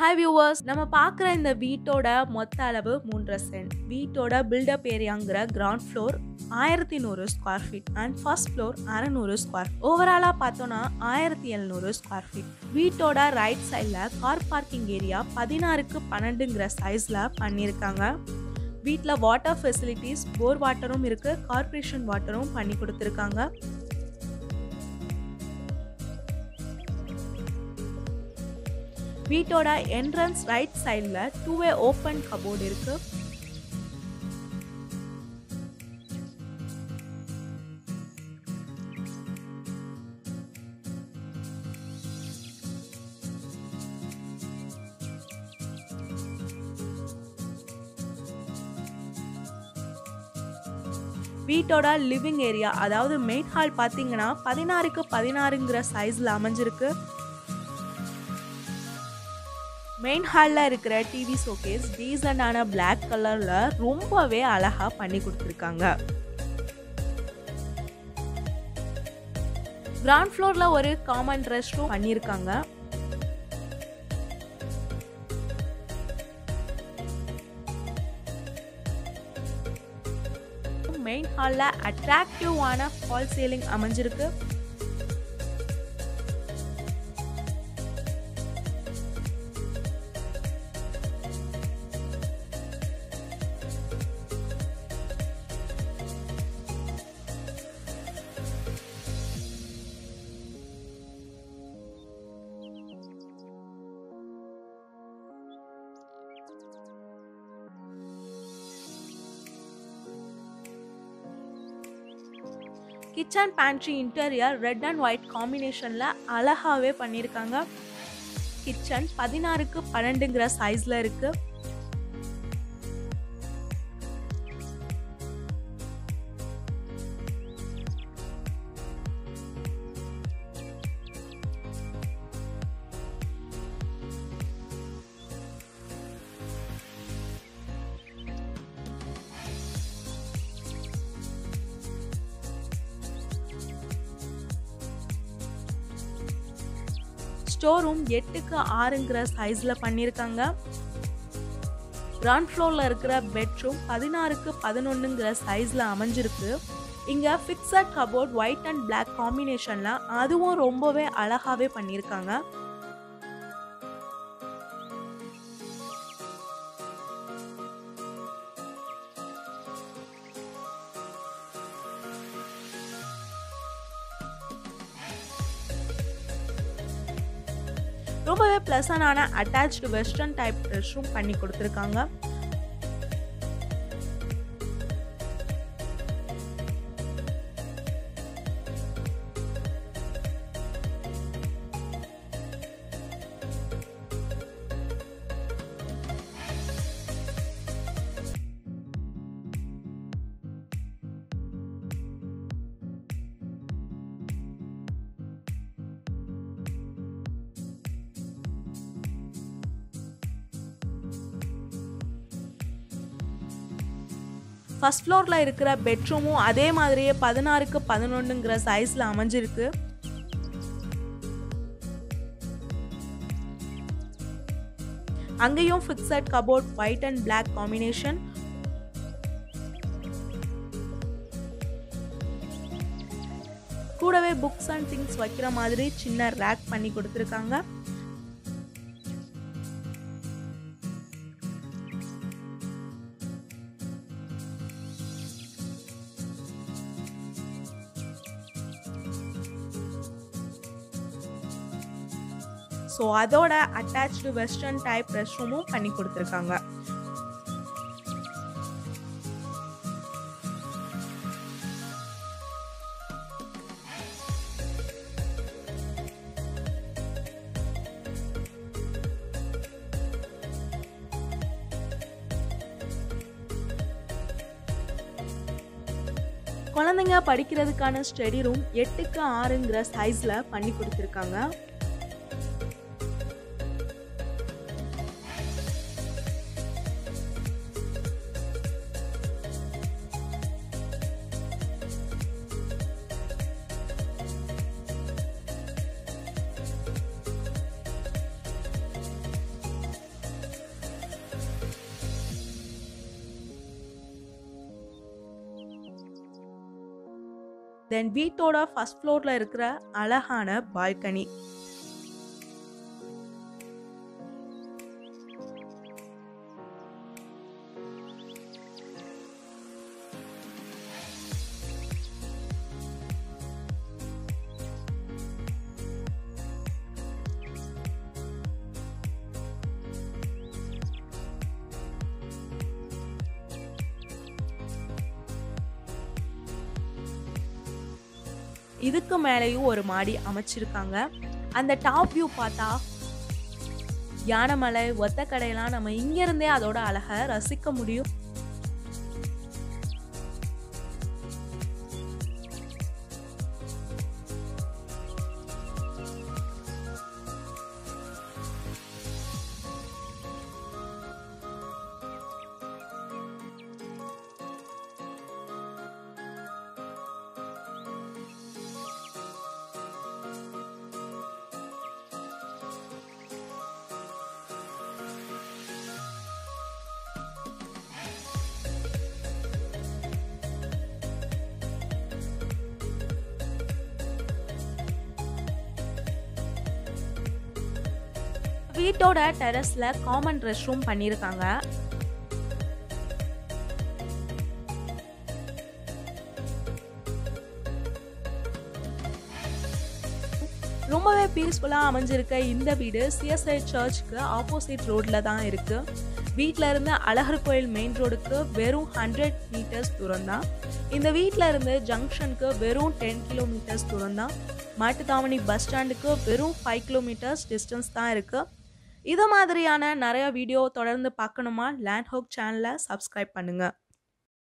hi viewers நம்ம பார்க்குற இந்த வீட்டோட மொத்த அளவு மூன்றரை சென்ட் வீட்டோட பில்டப் ஏரியாங்கிற கிரவுண்ட் ஃப்ளோர் ஆயிரத்தி நூறு square feet and first floor அறநூறு ஸ்கொயர் ஓவராலாக பார்த்தோன்னா ஆயிரத்தி எழுநூறு ஸ்கொயர் ஃபீட் வீட்டோட ரைட் சைடில் கார் பார்க்கிங் ஏரியா பதினாறுக்கு பன்னெண்டுங்கிற சைஸில் பண்ணியிருக்காங்க வீட்டில் வாட்டர் ஃபெசிலிட்டிஸ் போர் வாட்டரும் இருக்குது கார்ப்பரேஷன் வாட்டரும் பண்ணி கொடுத்துருக்காங்க வீட்டோட என்ட்ரன்ஸ் ரைட் சைடில் டூ வே ஓப்பன் கபோர்டு இருக்கு வீட்டோட லிவிங் ஏரியா அதாவது மெயின் ஹால் பார்த்தீங்கன்னா பதினாறுக்கு பதினாறுங்கிற சைஸில் அமைஞ்சிருக்கு மெயின் ஹாலில் இருக்கிற டிவி ஷோகேஸ் டீசெண்டான பிளாக் கலரில் ரொம்பவே அழகாக பண்ணி கொடுத்துருக்காங்க கிரவுண்ட் ஃப்ளோரில் ஒரு காமன் ரெஸ்ட் ரூம் பண்ணியிருக்காங்க மெயின் ஹாலில் அட்ராக்டிவான ஃபால் சீலிங் அமைஞ்சிருக்கு kitchen pantry interior red and white காம்பினேஷனில் அழகாகவே பண்ணியிருக்காங்க கிச்சன் பதினாறுக்கு பன்னெண்டுங்கிற சைஸில் இருக்கு ஸ்டோர் ரூம் எட்டுக்கு ஆறுங்கிற சைஸில் பண்ணியிருக்காங்க கிரவுண்ட் ஃப்ளோரில் இருக்கிற பெட்ரூம் பதினாறுக்கு பதினொன்றுங்கிற சைஸில் அமைஞ்சிருக்கு இங்கே fixed cupboard white and black காம்பினேஷனில் அதுவும் ரொம்பவே அழகாகவே பண்ணியிருக்காங்க ரொம்பவே ப்ளசனான attached western type rest room பண்ணி கொடுத்துருக்காங்க ஃபர்ஸ்ட் ஃப்ளோரில் இருக்கிற பெட்ரூமும் அதே மாதிரியே பதினாறுக்கு பதினொன்றுங்கிற சைஸில் அமைஞ்சிருக்கு அங்கேயும் fixed cupboard white and black combination கூடவே புக்ஸ் அண்ட் திங்ஸ் வைக்கிற மாதிரி சின்ன ரேக் பண்ணி கொடுத்துருக்காங்க ஸோ அதோட அட்டாச்சு வெஸ்டர்ன் டைப் ரெஸ்ட் ரூமும் பண்ணி கொடுத்துருக்காங்க குழந்தைங்க படிக்கிறதுக்கான ஸ்டடி ரூம் எட்டுக்கு ஆறுங்கிற சைஸில் பண்ணி கொடுத்துருக்காங்க தென் வீட்டோட ஃபர்ஸ்ட் ஃப்ளோரில் இருக்கிற அழகான பால்கனி இதுக்கு மேலேயும் ஒரு மாடி அமைச்சிருக்காங்க அந்த டாப் வியூ பார்த்தா யானைமலை ஒத்தக்கடையெல்லாம் நம்ம இங்கிருந்தே அதோட அழகை ரசிக்க முடியும் வீட்டோட டெரஸ்ல காமன் ரெஸ்ட் ரூம் பண்ணியிருக்காங்க ரொம்பவே பீஸ்ஃபுல்லாக அமைஞ்சிருக்க இந்த வீடு சிஎஸ்ஐ சர்ச்சுக்கு ஆப்போசிட் ரோட்டில் தான் இருக்கு வீட்டில் இருந்து அழகர் கோயில் மெயின் ரோடுக்கு வெறும் ஹண்ட்ரட் மீட்டர்ஸ் தூரம் தான் இந்த வீட்டில் இருந்து ஜங்ஷனுக்கு வெறும் டென் கிலோமீட்டர்ஸ் தூரம் தான் மாட்டுத்தாவணி பஸ் ஸ்டாண்டுக்கு வெறும் ஃபைவ் கிலோமீட்டர்ஸ் டிஸ்டன்ஸ் தான் இருக்குது இது மாதிரியான நிறைய வீடியோ தொடர்ந்து பார்க்கணுமா லேண்ட் ஹோக் சேனலை சப்ஸ்கிரைப் பண்ணுங்கள்